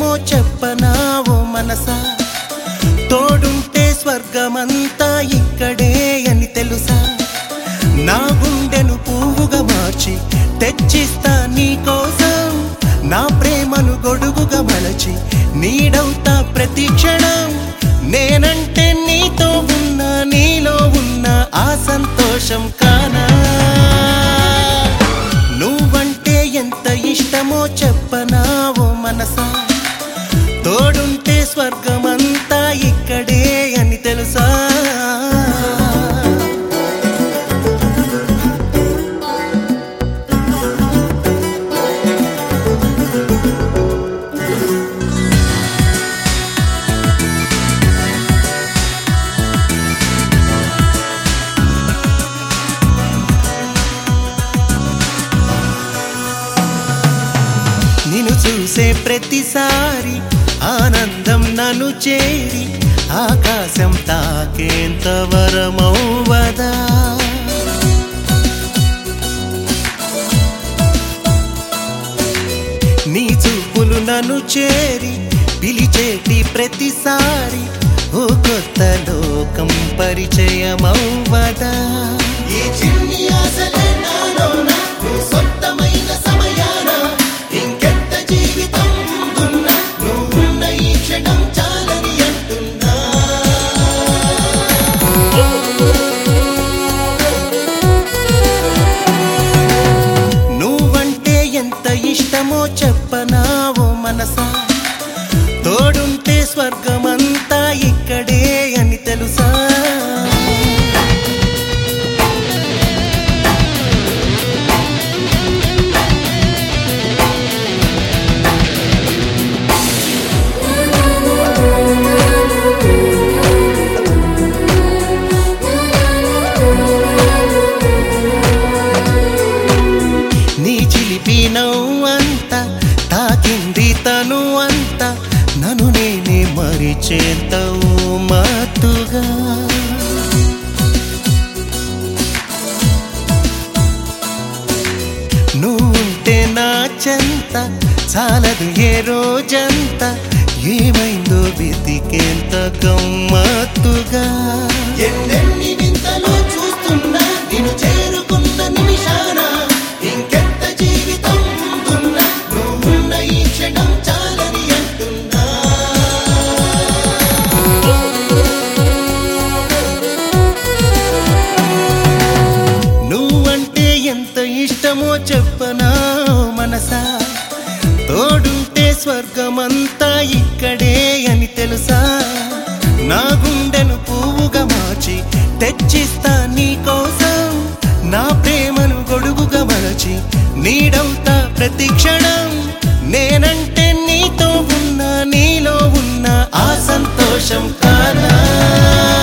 చెప్పనా ఓ మనసా తోడుంటే స్వర్గమంతా ఇక్కడే అని తెలుసా నా గుండెను పువ్వుగా మార్చి తెచ్చిస్తా నీ కోసం నా ప్రేమను గొడుగుగా మలచి నీడవుతా ప్రతి క్షణం నేనంటే నీతో ఉన్న నీలో ఉన్న ఆ సంతోషం కానా నువ్వంటే ఎంత ఇష్టమో చెప్పనా ఓ మనసా తోడుంటే స్వర్గమంతా ఇక్కడే అని తెలుసా నిన్ను చూసే ప్రతిసారి ఆనందం నన్ను చేరి ఆకాశం తాకేంత వరమౌవదా నీ చూపులు నన్ను చేరి పిలిచేటి ప్రతిసారి ఓ కొత్త లోకం పరిచయమౌవదా ఈ చిన్ని ఆశలే నాలోన నువ్వు సొంతమైన సమయాన ఇంకెంత జీవితం ఉన్నా నువ్వున్న ఈ క్షణం చాలని అంటున్నా నువ్వంటే ఎంత ఇష్టమో చెప్పనా ఓ మనసా తోడుంటే స్వర్గమంతా ఇక్కడే అని తెలుసా నీ చిలిపి నవ్వంత తాకింది తను అంత నన్ను నేనే మరిచేంత ఓ మాతుగా నువ్వుంటే నా చెంత చాలదు ఏ రోజంతా ఏమైందో వెతికేంత గమ్మత్తుగా ఎన్నెన్ని వింతలు చూస్తున్నా నేను చేరుకున్న నిమిషాన ఇంకెంత జీవితం ఉన్నా నువ్వున్న ఈ క్షణం చాలని అంటున్నా నువ్వంటే ఎంత ఇష్టమో చెప్పనా మనసా తోడుంటే స్వర్గమంతా ఇక్కడే అని తెలుసా నా గుండెను పువ్వుగా మార్చి తెచ్చిస్తా నీ కోసం నా ప్రేమను గొడుగుగా మలచి నీడవుతా ప్రతి క్షణం నేనంటే నీతో ఉన్న నీలో ఉన్న ఆ సంతోషం కానా